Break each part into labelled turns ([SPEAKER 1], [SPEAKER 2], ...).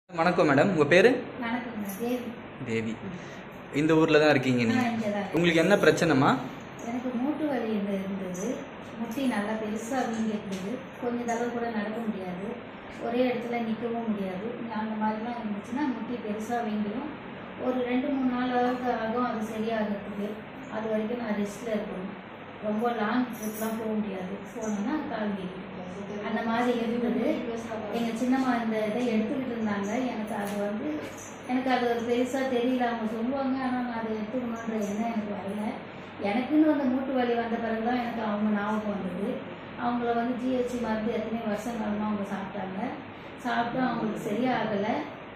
[SPEAKER 1] வணக்கம் மேடம் உங்கள் பேர்
[SPEAKER 2] வணக்கங்க தேவி
[SPEAKER 1] தேவி இந்த ஊரில் தான் இருக்கீங்க
[SPEAKER 2] நான்
[SPEAKER 1] நீங்கள்
[SPEAKER 2] இங்கே தான்
[SPEAKER 1] உங்களுக்கு என்ன பிரச்சனைமா
[SPEAKER 2] எனக்கு மூட்டு வலி இருந்து இருந்தது முட்டி நல்லா பெருசாக வீங்கி இருந்தது கொஞ்சம் தடவை கூட நடக்க முடியாது ஒரே இடத்துல நிற்கவும் முடியாது அந்த மாதிரிலாம் இருந்துச்சுன்னா முட்டி பெருசாக வீங்கிடும் ஒரு ரெண்டு மூணு நாள் அளவுக்கு ஆகும் அது சரியாகிறதுக்கு அது வரைக்கும் நான் ரெஸ்ட்டில் இருக்கணும் ரொம்ப லாங் ட்ரிப்லாம் போக முடியாது போனோன்னா கால் வீங்கிடும் அந்த மாதிரி இருந்தது எங்கள் சின்னம்மா இந்த இதை எடுத்துக்கிட்டு இருந்தாங்க எனக்கு அது வந்து எனக்கு அது ஒரு பெருசாக தெரியல அவங்க சொல்லுவாங்க ஆனால் நான் அதை எடுத்துக்கணுன்ற எண்ணம் எனக்கு வரல எனக்குன்னு அந்த மூட்டு வலி வந்த பிறகு தான் எனக்கு அவங்க ஞாபகம் வந்தது அவங்கள வந்து ஜிஹெச்சி மருந்து எத்தனை வருஷம் காலமாக அவங்க சாப்பிட்டாங்க சாப்பிட்டு அவங்களுக்கு சரியாகலை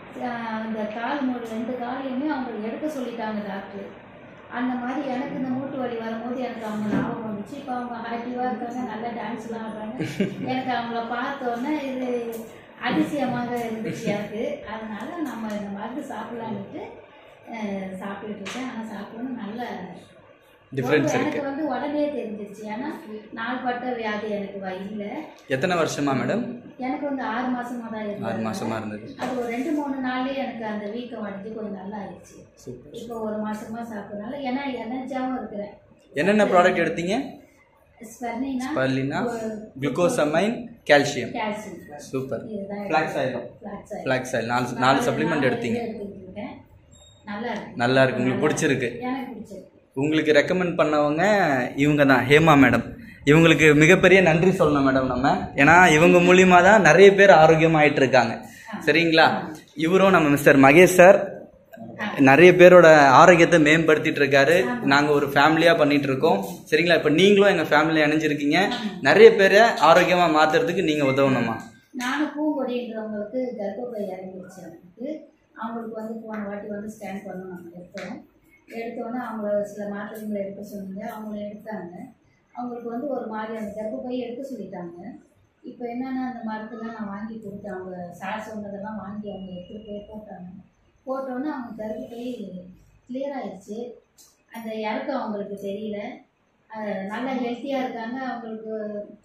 [SPEAKER 2] அந்த கால் மூடு ரெண்டு காலையுமே அவங்க எடுக்க சொல்லிட்டாங்க டாக்டர் அந்த மாதிரி எனக்கு இந்த மூட்டு வலி வரும்போது எனக்கு அவங்க ஞாபகம் வந்துச்சு இப்போ அவங்க ஆக்டிவாக இருக்காங்க நல்லா டான்ஸ்லாம் ஆடுறாங்க எனக்கு அவங்கள பார்த்தோன்னே இது அதிசயமாக இருந்துச்சு எனக்கு அதனால நம்ம இந்த மருந்து சாப்பிடலான்ட்டு அஹ், சாப்பிட்டுட்டு இருக்கேன் ஆனால் சாப்பிடணும் நல்ல
[SPEAKER 1] டிஃப்ரென்ஸ்
[SPEAKER 2] எனக்கு
[SPEAKER 1] இருக்குது
[SPEAKER 2] வந்து உடனே தெரிஞ்சிருச்சு ஏன்னா நாள்பட்ட வியாதி எனக்கு இல்லை
[SPEAKER 1] எத்தனை வருஷமா மேடம்
[SPEAKER 2] எனக்கு வந்து ஆறு மாசமா தான்
[SPEAKER 1] ஆறு
[SPEAKER 2] இருந்தது
[SPEAKER 1] மாசமா இருந்தது
[SPEAKER 2] அது ஒரு ரெண்டு மூணு நாள்லயே எனக்கு அந்த வீக்கம் அடிஞ்சு கொஞ்சம் நல்லா ஆயிடுச்சு
[SPEAKER 1] சூப்பர்
[SPEAKER 2] இப்போ ஒரு மாசமா சாப்பிட்றதுனால ஏன்னா எனர்ஜியாகவும் இருக்கிறேன்
[SPEAKER 1] என்னென்ன ப்ராடக்ட் எடுத்தீங்க
[SPEAKER 2] ஸ்பர்னினா
[SPEAKER 1] பர்லினா குளுக்கோசமைன் கால்சியம்
[SPEAKER 2] கால்சியம்
[SPEAKER 1] சூப்பர்
[SPEAKER 2] இதுதான்
[SPEAKER 1] ஃப்ளாக்ஸ் ஆயிலும்
[SPEAKER 2] ஃபிளாக்ஸ் ஆயில்
[SPEAKER 1] ஃப்ளாக்ஸ் ஆயில் நாலு நாலு சப்ளிமெண்ட் எடுத்தீங்க
[SPEAKER 2] எடுத்துக்கிட்டு இருக்கேன் நல்லா இருக்கு
[SPEAKER 1] நல்லா இருக்கு உங்களுக்கு பிடிச்சிருக்கு
[SPEAKER 2] எனக்கு பிடிச்சிருக்கு
[SPEAKER 1] உங்களுக்கு ரெக்கமெண்ட் பண்ணவங்க இவங்க தான் ஹேமா மேடம் இவங்களுக்கு மிகப்பெரிய நன்றி சொல்லணும் மேடம் நம்ம ஏன்னா இவங்க மூலியமா தான் நிறைய பேர் ஆரோக்கியமாயிட்டு இருக்காங்க சரிங்களா இவரும் நம்ம மிஸ்டர் மகேஷ் சார் நிறைய பேரோட ஆரோக்கியத்தை மேம்படுத்திட்டு இருக்காரு நாங்க ஒரு ஃபேமிலியா பண்ணிட்டு இருக்கோம் சரிங்களா இப்ப நீங்களும் எங்க ஃபேமிலியா இணைஞ்சிருக்கீங்க நிறைய பேரை ஆரோக்கியமா மாத்துறதுக்கு நீங்க உதவணுமா
[SPEAKER 2] நானும் பூங்கொடின்றவங்களுக்கு கர்ப்பப்பை இறங்கிடுச்சு அவங்களுக்கு அவங்களுக்கு வந்து போன வாட்டி வந்து ஸ்கேன் பண்ணோம் நம்ம எடுத்தோம் எடுத்தோன்னே அவங்கள சில மாத்திரைகளை எடுக்க சொன்னீங்க அவங்கள எடுத்தாங்க அவங்களுக்கு வந்து ஒரு மாதிரி அந்த கர்ப்பப்பை எடுக்க சொல்லிட்டாங்க இப்போ என்னென்னா அந்த மருந்துலாம் நான் வாங்கி கொடுத்தேன் அவங்க சார் சொன்னதெல்லாம் வாங்கி அவங்க எடுத்துகிட்டு போய் போட்டாங்க போட்டோன்னே அவங்க கர்ப்பப்பை கிளியர் ஆயிடுச்சு அந்த இறக்கம் அவங்களுக்கு தெரியல அஹ் நல்லா ஹெல்த்தியாக இருக்காங்க அவங்களுக்கு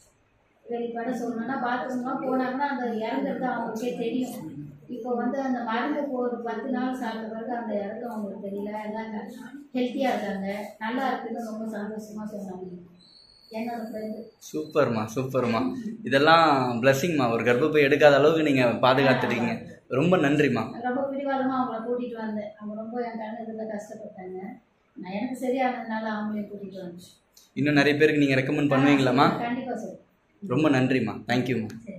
[SPEAKER 2] வெளிப்பட சொல்லணும்னா பாத்ரூம்லாம் போனாங்கன்னா அந்த இறங்குறது அவங்களுக்கே தெரியும் இப்போ வந்து அந்த மருந்து இப்போ ஒரு பத்து நாள் சாப்பிட்ட பிறகு அந்த இறக்கம் அவங்களுக்கு தெரியல எல்லாம் ஹெல்த்தியாக இருக்காங்க நல்லா இருக்குன்னு ரொம்ப சந்தோஷமா சொன்னாங்க என்னோட ஃப்ரெண்டு
[SPEAKER 1] சூப்பர்மா சூப்பர்மா இதெல்லாம் பிளஸ்ஸிங்மா ஒரு கர்ப்பப்பை எடுக்காத அளவுக்கு நீங்க பாதுகாத்துட்டீங்க ரொம்ப நன்றிம்மா
[SPEAKER 2] ரொம்ப பிடிவாதமாக அவங்கள கூட்டிகிட்டு வந்தேன் அவங்க ரொம்ப என் கண்ணு இதில் கஷ்டப்பட்டாங்க நான் எனக்கு சரியானதுனால அவங்களையும் கூட்டிகிட்டு வந்துச்சு
[SPEAKER 1] இன்னும் நிறைய பேருக்கு நீங்க ரெக்கமெண்ட் பண்ணுவீங்களாம்மா
[SPEAKER 2] கண்டிப்பாக சார்
[SPEAKER 1] ரொம்ப நன்றிம்மா தேங்க்யூம்மா
[SPEAKER 2] சரி